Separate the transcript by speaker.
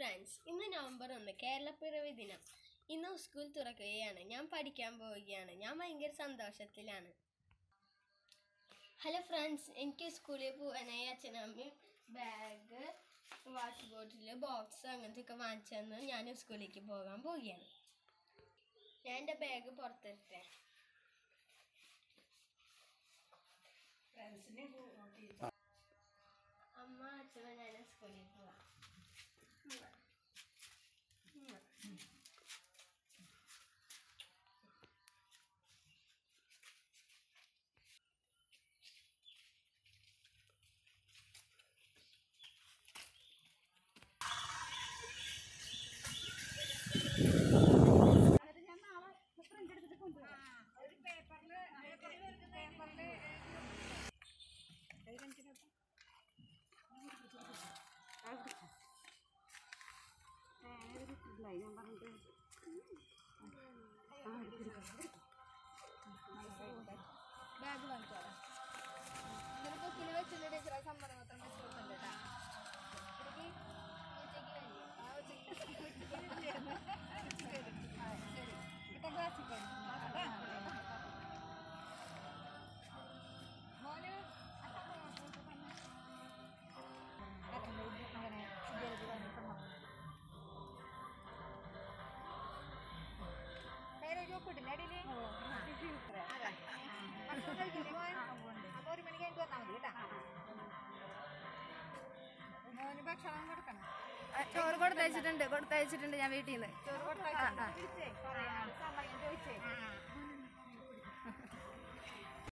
Speaker 1: friends ഇന്ന് November ഒന്ന് കേരളപ്പിറവി ദിനം ഇന്ന് സ്കൂൾ തുറക്കുകയാണ് ഞാൻ പഠിക്കാൻ പോവുകയാണ് ഞാൻ ഭയങ്കര സന്തോഷത്തിലാണ് ഹലോ ഫ്രണ്ട്സ് എനിക്ക് സ്കൂളിൽ പോകാനായി അച്ഛനമ്മയും ബാഗ് വാഷ് ബോട്ടിൽ ബോക്സ് അങ്ങനത്തെ ഒക്കെ വാങ്ങിച്ചു തന്ന് ഞാൻ സ്കൂളിലേക്ക് പോകാൻ പോവുകയാണ് ഞാൻ എൻ്റെ ബാഗ് പുറത്തെടുത്തേ അമ്മ അച്ഛനും ഞാൻ സ്കൂളിൽ പോവാം
Speaker 2: എന്നിട്ട് ഞാൻ നാളെ പ്രിന്റ് എടുത്തിട്ട് കൊണ്ടുവരാം ഒരു പേപ്പറിൽ പേപ്പറിൽ ഞാൻ പറഞ്ഞിട്ട് ബാഗ് വാങ്ങിക്കോളാം ഇതിൽ ബുക്കിൽ വെച്ചിട്ട് ടീച്ചറെ സമ്മതം മാത്രം വെച്ച് കൊടുക്കണ്ട കേട്ടോ അപ്പൊ ഒരു മണിക്ക് കഴിഞ്ഞിട്ട് വന്നാൽ മതി കേട്ടോ മോന് ഭക്ഷണം കൊടുക്കണം
Speaker 3: ചോറ് കൊടുത്തയച്ചിട്ടുണ്ട് കൊടുത്തയച്ചിട്ടുണ്ട് ഞാൻ വീട്ടിൽ നിന്ന്
Speaker 2: ചോറ് കൊടുത്താൽ സമയം ചോദിച്ചേ